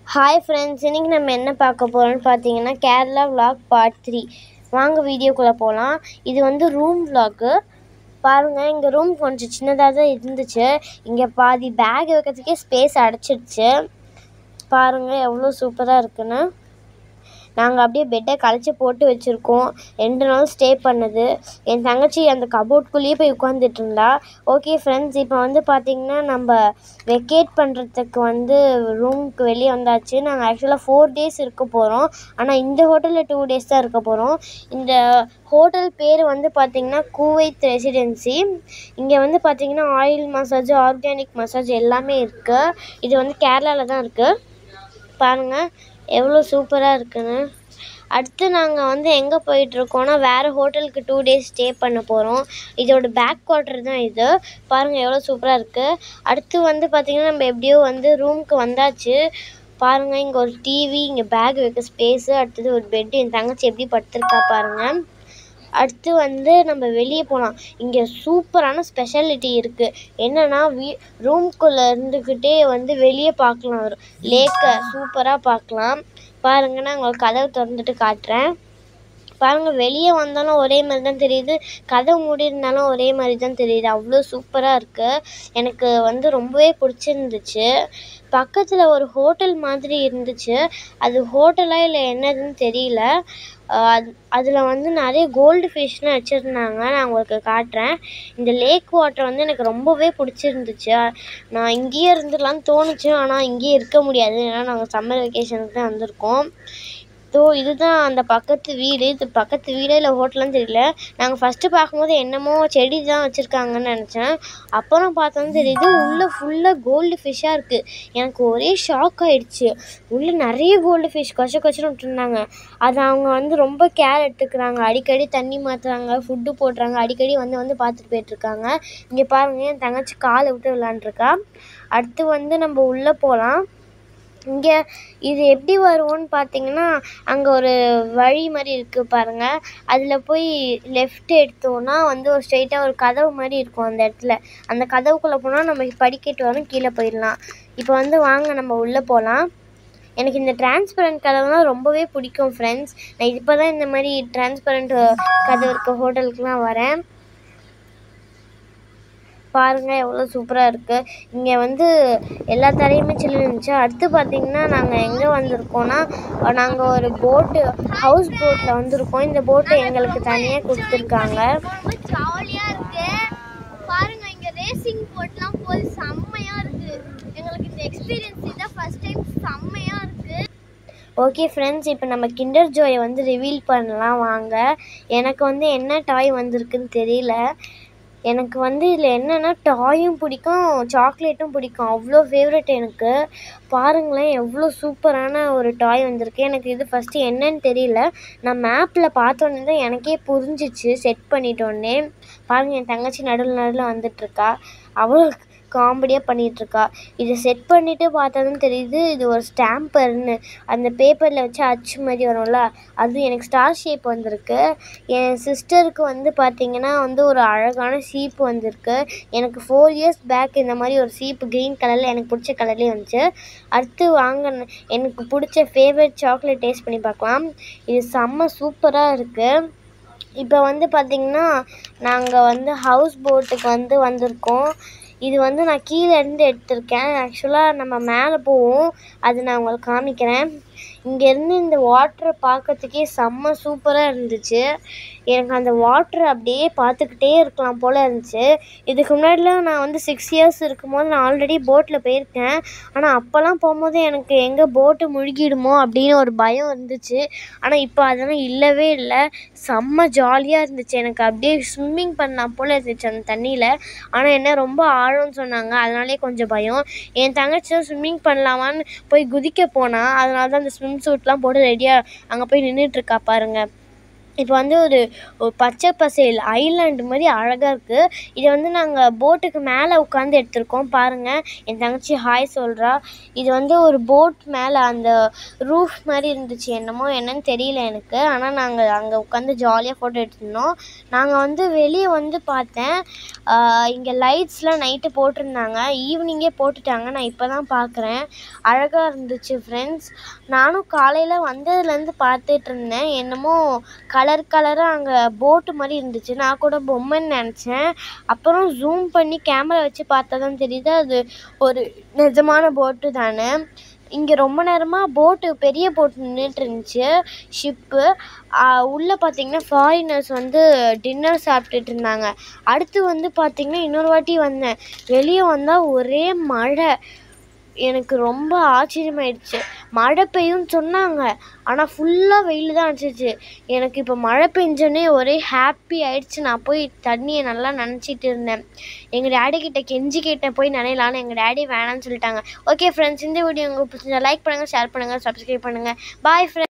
hi friends இன்றைக்கி நம்ம என்ன பார்க்க போகிறோம்னு பார்த்தீங்கன்னா கேரளா vlog பார்ட் த்ரீ வாங்க வீடியோக்குள்ளே போகலாம் இது வந்து ரூம் vlog பாருங்கள் இங்கே ரூம் கொஞ்சம் சின்னதாக தான் இருந்துச்சு இங்கே பாதி பேக் வைக்கிறதுக்கே ஸ்பேஸ் அடைச்சிடுச்சு பாருங்கள் எவ்வளோ சூப்பராக இருக்குன்னு நாங்கள் அப்படியே பெட்டை கழிச்சு போட்டு வச்சுருக்கோம் ரெண்டு நாள் ஸ்டே பண்ணது என் தங்கச்சி அந்த கபோர்ட்குள்ளேயே போய் உட்காந்துட்டு இருந்தா ஓகே ஃப்ரெண்ட்ஸ் இப்போ வந்து பார்த்திங்கன்னா நம்ம வெக்கேட் பண்ணுறதுக்கு வந்து ரூமுக்கு வெளியே வந்தாச்சு நாங்கள் ஆக்சுவலாக ஃபோர் டேஸ் இருக்க போகிறோம் ஆனால் இந்த ஹோட்டலில் டூ டேஸ் தான் இருக்க போகிறோம் இந்த ஹோட்டல் பேர் வந்து பார்த்திங்கன்னா கூவைத் ரெசிடென்சி இங்கே வந்து பார்த்திங்கன்னா ஆயில் மசாஜ் ஆர்கானிக் மசாஜ் எல்லாமே இருக்குது இது வந்து கேரளாவில் தான் இருக்குது பாருங்கள் எவ்வளோ சூப்பராக இருக்குன்னு அடுத்து நாங்கள் வந்து எங்கே போயிட்டுருக்கோன்னா வேறு ஹோட்டலுக்கு டூ டேஸ் ஸ்டே பண்ண போகிறோம் இதோட பேக் குவார்ட்டர் தான் இது பாருங்கள் எவ்வளோ சூப்பராக இருக்குது அடுத்து வந்து பார்த்திங்கன்னா நம்ம எப்படியோ வந்து ரூமுக்கு வந்தாச்சு பாருங்கள் இங்கே ஒரு டிவி இங்கே பேக் வைக்க ஸ்பேஸு அடுத்தது ஒரு பெட்டு என் தங்கச்சி எப்படி படுத்திருக்கா பாருங்கள் அடுத்து வந்து நம்ம வெளியே போகலாம் இங்கே சூப்பரான ஸ்பெஷாலிட்டி இருக்குது என்னென்னா வீ ரூம்குள்ளே இருந்துக்கிட்டே வந்து வெளியே பார்க்கலாம் ஒரு லேக்கை சூப்பராக பார்க்கலாம் பாருங்க நான் உங்களுக்கு கதவை திறந்துட்டு காட்டுறேன் பாருங்கள் வெளியே வந்தாலும் ஒரே மாதிரி தான் தெரியுது கதவு மூடி இருந்தாலும் ஒரே மாதிரி தான் தெரியுது அவ்வளோ சூப்பராக இருக்குது எனக்கு வந்து ரொம்பவே பிடிச்சிருந்துச்சு பக்கத்தில் ஒரு ஹோட்டல் மாதிரி இருந்துச்சு அது ஹோட்டலாக இல்லை என்னதுன்னு தெரியல அது அதில் வந்து நிறைய கோல்டு ஃபிஷ்லாம் வச்சுருந்தாங்க நான் உங்களுக்கு காட்டுறேன் இந்த லேக் வாட்டர் வந்து எனக்கு ரொம்பவே பிடிச்சிருந்துச்சு நான் இங்கேயே இருந்துடலான்னு தோணுச்சு ஆனால் இங்கேயே இருக்க முடியாது ஏன்னா நாங்கள் சம்மர் வெக்கேஷனுக்கு தான் வந்திருக்கோம் ஸோ இதுதான் அந்த பக்கத்து வீடு இது பக்கத்து வீடு இல்லை ஹோட்டலான்னு தெரியல நாங்கள் ஃபஸ்ட்டு பார்க்கும்போது என்னமோ செடி தான் வச்சுருக்காங்கன்னு நினச்சேன் அப்புறம் பார்த்தோன்னு தெரியுது உள்ளே ஃபுல்லாக கோல்டு ஃபிஷ்ஷாக இருக்குது எனக்கு ஒரே ஷாக் ஆகிடுச்சு உள்ளே நிறைய கோல்டு ஃபிஷ் கொச்ச கொச்சன்னு விட்டுருந்தாங்க அது அவங்க வந்து ரொம்ப கேர் எடுத்துக்கிறாங்க அடிக்கடி தண்ணி மாற்றுறாங்க ஃபுட்டு போடுறாங்க அடிக்கடி வந்து வந்து பார்த்துட்டு போயிட்டுருக்காங்க இங்கே பாருங்கள் என் தங்கச்சி காலை விட்டு விளாண்டுருக்கா அடுத்து வந்து நம்ம உள்ளே போகலாம் இங்கே இது எப்படி வருவோன்னு பார்த்தீங்கன்னா அங்கே ஒரு வழி மாதிரி இருக்குது பாருங்கள் அதில் போய் லெஃப்ட் எடுத்தோன்னா வந்து ஒரு ஸ்ட்ரெயிட்டாக ஒரு கதவு மாதிரி இருக்கும் அந்த இடத்துல அந்த கதவுக்குள்ளே போனால் நம்ம படிக்கட்டு வரும் கீழே போயிடலாம் இப்போ வந்து வாங்க நம்ம உள்ளே போகலாம் எனக்கு இந்த டிரான்ஸ்பரண்ட் கதவுலாம் ரொம்பவே பிடிக்கும் ஃப்ரெண்ட்ஸ் நான் இப்போ தான் இந்த மாதிரி டிரான்ஸ்பரண்ட் கதவு இருக்க ஹோட்டலுக்குலாம் வரேன் பாருங்கள் எவ்வளோ சூப்பராக இருக்குது இங்கே வந்து எல்லா தரையுமே சில்லு இருந்துச்சு அடுத்து பார்த்திங்கன்னா நாங்கள் எங்கே வந்திருக்கோன்னா நாங்கள் ஒரு போட்டு ஹவுஸ் போட்டில் வந்திருக்கோம் இந்த போட்டு எங்களுக்கு தனியாக கொடுத்துருக்காங்க ரொம்ப ஜாலியா இருக்கு பாருங்க இங்க ரேசிங் போட்லாம் போது செம்மையா இருக்கு எங்களுக்கு இந்த எக்ஸ்பீரியன்ஸ் இதான் ஃபர்ஸ்ட் டைம் செம்மையா இருக்கு ஓகே ஃப்ரெண்ட்ஸ் இப்போ நம்ம கிண்டர் ஜோயை வந்து ரிவீல் பண்ணலாம் வாங்க எனக்கு வந்து என்ன டாய் வந்திருக்குன்னு தெரியல எனக்கு வந்து இதில் என்னென்னா டாயும் பிடிக்கும் சாக்லேட்டும் பிடிக்கும் அவ்வளோ ஃபேவரட் எனக்கு பாருங்களேன் எவ்வளோ சூப்பரான ஒரு டாய் வந்திருக்கு எனக்கு இது ஃபஸ்ட்டு என்னன்னு தெரியல நான் மேப்பில் பார்த்தோன்னே தான் எனக்கே புரிஞ்சிச்சு செட் பண்ணிட்டோன்னே பாருங்கள் என் தங்கச்சி நடுவில் நடுவில் வந்துட்டுருக்கா அவ்வளோ காமெடியாக பண்ணிகிட்ருக்கா இதை செட் பண்ணிவிட்டு பார்த்தா தான் தெரியுது இது ஒரு ஸ்டாம்பர்னு அந்த பேப்பரில் வச்சு அச்சு மாதிரி வரும்ல அது எனக்கு ஸ்டார் ஷேப் வந்திருக்கு என் சிஸ்டருக்கு வந்து பார்த்திங்கன்னா வந்து ஒரு அழகான சீப்பு வந்திருக்கு எனக்கு ஃபோர் இயர்ஸ் பேக் இந்த மாதிரி ஒரு சீப்பு க்ரீன் கலரில் எனக்கு பிடிச்ச கலர்லேயே வந்துச்சு அடுத்து வாங்க எனக்கு பிடிச்ச ஃபேவரட் சாக்லேட் டேஸ்ட் பண்ணி பார்க்கலாம் இது செம்ம சூப்பராக இருக்குது இப்போ வந்து பார்த்திங்கன்னா நாங்கள் வந்து ஹவுஸ் போட்டுக்கு வந்து வந்திருக்கோம் இது வந்து நான் கீழே இருந்து எடுத்திருக்கேன் ஆக்சுவலாக நம்ம மேலே போவோம் அது நான் உங்களுக்கு காமிக்கிறேன் இங்கேருந்து இந்த வாட்டரை பார்க்கறதுக்கே செம்ம சூப்பராக இருந்துச்சு எனக்கு அந்த வாட்டர் அப்படியே பார்த்துக்கிட்டே இருக்கலாம் போல் இருந்துச்சு இதுக்கு முன்னாடிலாம் நான் வந்து சிக்ஸ் இயர்ஸ் இருக்கும்போது நான் ஆல்ரெடி போட்டில் போயிருக்கேன் ஆனால் அப்போல்லாம் போகும்போது எனக்கு எங்கே போட்டு முழுகிடுமோ அப்படின்னு ஒரு பயம் இருந்துச்சு ஆனால் இப்போ அதெல்லாம் இல்லவே இல்லை செம்ம ஜாலியாக இருந்துச்சு எனக்கு அப்படியே ஸ்விம்மிங் பண்ணலாம் போல் இருந்துச்சு அந்த தண்ணியில் ஆனால் என்ன ரொம்ப ஆழம்னு சொன்னாங்க அதனாலே கொஞ்சம் பயம் என் தங்கச்சி ஸ்விம்மிங் பண்ணலாமான்னு போய் குதிக்க போனா அதனால தான் அந்த ஸ்விம் சூட்லாம் போட்டு ரெடியாக அங்கே போய் நின்றுட்டுருக்கா பாருங்க இப்போ வந்து ஒரு ஒரு பச்சை பசேல் ஐலாண்டு மாதிரி அழகாக இருக்குது இதை வந்து நாங்கள் போட்டுக்கு மேலே உட்காந்து எடுத்திருக்கோம் பாருங்கள் என் தங்கச்சி ஹாய் சொல்கிறா இது வந்து ஒரு போட் மேலே அந்த ரூஃப் மாதிரி இருந்துச்சு என்னமோ என்னன்னு தெரியல எனக்கு ஆனால் நாங்கள் அங்கே உட்காந்து ஜாலியாக ஃபோட்டோ எடுத்திருந்தோம் நாங்கள் வந்து வெளியே வந்து பார்த்தேன் இங்கே லைட்ஸ்லாம் நைட்டு போட்டிருந்தாங்க ஈவினிங்கே போட்டுட்டாங்க நான் இப்போ தான் பார்க்குறேன் அழகாக இருந்துச்சு ஃப்ரெண்ட்ஸ் நானும் காலையில் வந்ததுலேருந்து பார்த்துட்டு இருந்தேன் என்னமோ கலர் கலராக அங்கே போட்டு மாதிரி இருந்துச்சு நான் கூட பொம்மைன்னு நினச்சேன் அப்புறம் ஜூம் பண்ணி கேமரா வச்சு பார்த்தா தான் தெரியுது அது ஒரு நிஜமான போட்டு தானே இங்கே ரொம்ப நேரமாக போட்டு பெரிய போட் நின்றுட்டு இருந்துச்சு ஷிப்பு உள்ளே பார்த்தீங்கன்னா ஃபாரினர்ஸ் வந்து டின்னர் சாப்பிட்டுட்டு இருந்தாங்க அடுத்து வந்து பார்த்தீங்கன்னா இன்னொரு வாட்டி வந்தேன் வெளியே வந்தால் ஒரே மழை எனக்கு ரொம்ப ஆச்சரியமாயிடுச்சு மழை பெய்யும்னு சொன்னாங்க ஆனால் ஃபுல்லாக வெயில் தான் அடிச்சிச்சு எனக்கு இப்போ மழை பெஞ்சோடனே ஒரே ஹாப்பி ஆயிடுச்சு நான் போய் தண்ணியை நல்லா நனைச்சிட்டு இருந்தேன் எங்கள் டேடி கிட்ட கெஞ்சி கிட்ட போய் நினைலான்னு எங்கள் டேடி வேணாம்னு சொல்லிட்டாங்க ஓகே ஃப்ரெண்ட்ஸ் இந்த வீடியோ உங்களுக்கு பிடிச்சிருந்தா லைக் பண்ணுங்கள் ஷேர் பண்ணுங்கள் சப்ஸ்கிரைப் பண்ணுங்கள் பாய் ஃப்ரெண்ட்ஸ்